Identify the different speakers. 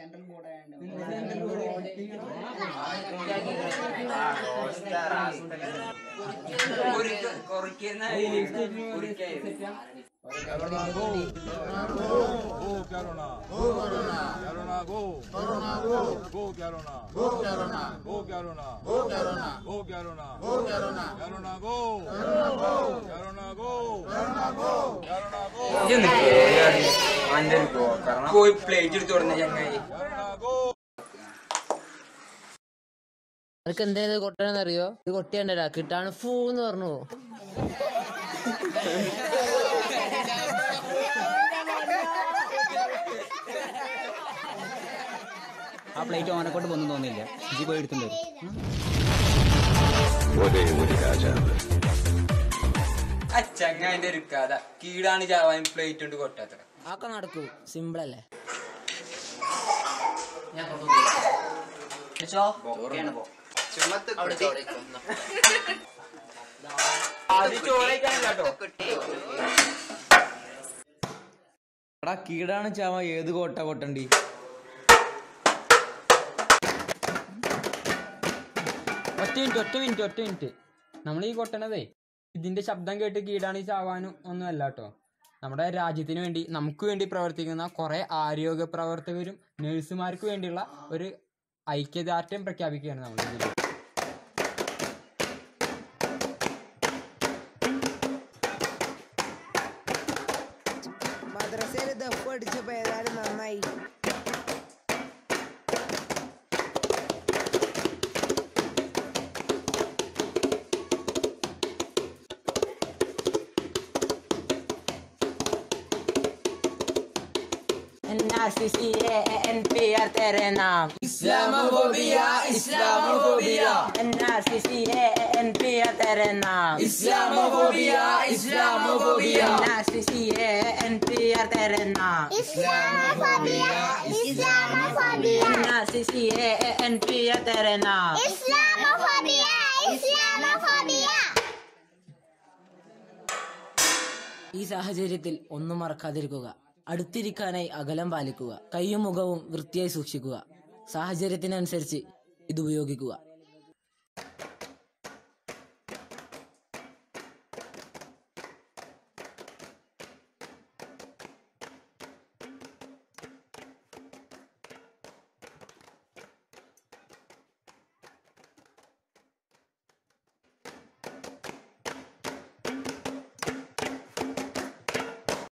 Speaker 1: Central board
Speaker 2: Carona go. Go Carona. Go Carona. Carona go. Carona go. Go Carona. Go Carona. Go Carona. Go Carona. Go Carona. Go Carona. Carona go. Carona go. Carona go. Carona go. Carona go.
Speaker 3: പോയി plate എടുത്തു കൊടുന്ന ചങ്ങായി
Speaker 2: Carona go.
Speaker 4: നിനക്ക് എന്തേലും കൊട്ടണെന്ന് അറിയോ ഇത് കൊട്ടിയണ്ടല്ല കിട്ടാണ് ഫൂ എന്ന് പറഞ്ഞു
Speaker 5: ആ പ്ലേറ്റ് ഓനെ കൊണ്ട് ഒന്നും തോന്നില്ല ഇജി പോയി എടുത്തുണ്ട് വരും
Speaker 3: ആ ചങ്ങായിന്റെ ഒരു കഥ കീടാണ് ചാവാൻ പ്ലേറ്റ് കൊണ്ട് കൊട്ടാത്ര
Speaker 4: ആക്കെ നടക്കൂ സിമ്പിൾ അല്ലേ
Speaker 5: എടാ കീടാണ് ചാവ ഏത് കോട്ട കൊട്ടണ്ടി
Speaker 6: ഒറ്റ മിനിറ്റ് ഒറ്റ മിനിറ്റ് ഒറ്റ മിനിറ്റ് നമ്മൾ ഈ കൊട്ടണതേ ഇതിന്റെ ശബ്ദം കേട്ട് കീടാണി ചാവാനും ഒന്നും അല്ല കേട്ടോ നമ്മുടെ രാജ്യത്തിന് വേണ്ടി നമുക്ക് വേണ്ടി പ്രവർത്തിക്കുന്ന കുറെ ആരോഗ്യ പ്രവർത്തകരും നഴ്സുമാർക്ക് വേണ്ടിയുള്ള ഒരു ഐക്യദാർഢ്യം പ്രഖ്യാപിക്കുകയാണ് നമ്മൾ ഇതിൽ
Speaker 7: മദ്രസയിൽ ദഫ് അടിച്ചപ്പോ ഏതായാലും നന്നായി
Speaker 4: तेरे नाम Islamophobia Islamophobia N P R तेरे नाम Islamophobia Islamophobia N P R तेरे नाम
Speaker 8: Islamophobia, Islamophobia,
Speaker 4: N P R तेरे नाम
Speaker 8: Islamophobia, Islamophobia.
Speaker 4: ഈ സാഹചര്യത്തിൽ ഒന്നും മറക്കാതിരിക്കുക അടുത്തിരിക്കാനായി അകലം പാലിക്കുക കൈയും മുഖവും വൃത്തിയായി സൂക്ഷിക്കുക സാഹചര്യത്തിനനുസരിച്ച് ഇത് ഉപയോഗിക്കുക